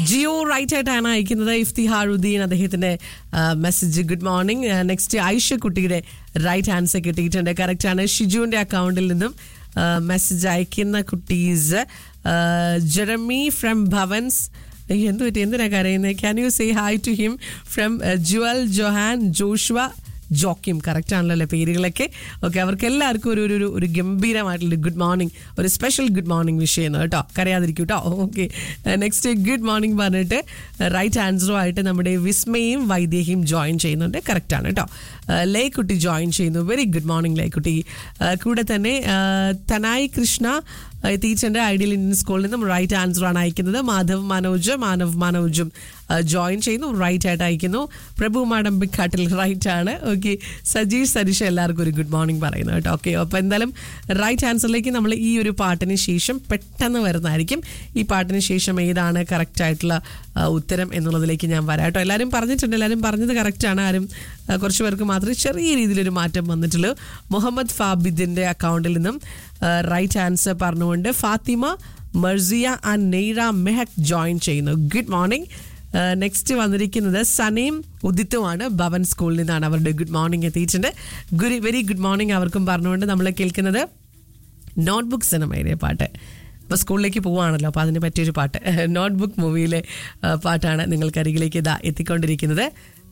Jio right ആയിട്ടാണ് അയക്കുന്നത് ഇഫ്തിഹാറുദ്ദീൻ അദ്ദേഹത്തിന്റെ message good morning next Aisha കുട്ടിയുടെ റൈറ്റ് ആൻസർ കിട്ടിയിട്ടുണ്ട് കറക്റ്റ് ആണ് ഷിജുവിന്റെ അക്കൗണ്ടിൽ നിന്നും മെസ്സേജ് അയക്കുന്ന കുട്ടീസ് ജെറമി ഫ്രം ഭവൻസ് എന്ത് പറ്റി എന്തിനാ കരയുന്നത് can you say hi to him from Jewel Johan Joshua Joachim correct ആണല്ലോ അല്ലേ പേരുകളൊക്കെ ഓക്കെ അവർക്ക് എല്ലാവർക്കും ഒരു ഒരു ഒരു ഗംഭീരമായിട്ടുള്ള ഗുഡ് മോർണിംഗ് ഒരു സ്പെഷ്യൽ ഗുഡ് മോർണിംഗ് വിഷ് ചെയ്യുന്നു കേട്ടോ കരയാതിരിക്കും കേട്ടോ ഓക്കെ നെക്സ്റ്റ് ഗുഡ് മോർണിംഗ് പറഞ്ഞിട്ട് റൈറ്റ് ആൻസറുമായിട്ട് നമ്മുടെ വിസ്മയും വൈദേഹിയും ജോയിൻ ചെയ്യുന്നുണ്ട് കറക്റ്റ് ആണ് കേട്ടോ ലേക്കുട്ടി ജോയിൻ ചെയ്യുന്നു വെരി ഗുഡ് മോർണിംഗ് ലേക്കുട്ടി കൂടെ തന്നെ തനായി കൃഷ്ണ ടീച്ചറിന്റെ ഐഡിയൽ ഇന്ത്യൻ സ്കൂളിൽ നിന്നും റൈറ്റ് ആൻസർ ആണ് അയക്കുന്നത് മാധവ് മനോജ് മാനവ് മനോജും ജോയിൻ ചെയ്യുന്നു റൈറ്റ് ആയിട്ട് അയക്കുന്നു പ്രഭു മാടമ്പിക്കാട്ടിൽ റൈറ്റ് ആണ് ഓക്കെ സജീഷ് സരീഷ് എല്ലാവർക്കും ഒരു ഗുഡ് മോർണിംഗ് പറയുന്നു കേട്ടോ ഓക്കെ അപ്പോൾ എന്തായാലും റൈറ്റ് ആൻസറിലേക്ക് നമ്മൾ ഈ ഒരു പാട്ടിന് ശേഷം പെട്ടെന്ന് വരുന്നതായിരിക്കും ഈ പാട്ടിന് ശേഷം ഏതാണ് കറക്റ്റ് ആയിട്ടുള്ള ഉത്തരം എന്നുള്ളതിലേക്ക് ഞാൻ വരാം കേട്ടോ എല്ലാവരും പറഞ്ഞിട്ടുണ്ട് എല്ലാവരും പറഞ്ഞത് കറക്റ്റാണ് ആരും കുറച്ച് പേർക്ക് മാത്രമേ ചെറിയ രീതിയിലൊരു മാറ്റം വന്നിട്ടുള്ളൂ മുഹമ്മദ് ഫാബിദിന്റെ അക്കൗണ്ടിൽ നിന്നും റൈറ്റ് ആൻസർ പറഞ്ഞുകൊണ്ട് ഫാത്തിമ മർസിയ ആൻഡ് നെയ്റ മെഹക് ജോയിൻ ചെയ്യുന്നു ഗുഡ് മോർണിംഗ് നെക്സ്റ്റ് വന്നിരിക്കുന്നത് സനയും ഉദിത്തുമാണ് ഭവൻ സ്കൂളിൽ നിന്നാണ് അവരുടെ ഗുഡ് മോർണിംഗ് എത്തിയിട്ടുണ്ട് ഗുരി വെരി ഗുഡ് മോർണിംഗ് അവർക്കും പറഞ്ഞുകൊണ്ട് നമ്മൾ കേൾക്കുന്നത് നോട്ട്ബുക്ക് സിനിമയിലെ പാട്ട് അപ്പോൾ സ്കൂളിലേക്ക് പോവുകയാണല്ലോ അപ്പോൾ അതിന് പറ്റിയൊരു പാട്ട് നോട്ട്ബുക്ക് മൂവിയിലെ പാട്ടാണ് നിങ്ങൾക്കരികിലേക്ക് ഇതാ എത്തിക്കൊണ്ടിരിക്കുന്നത്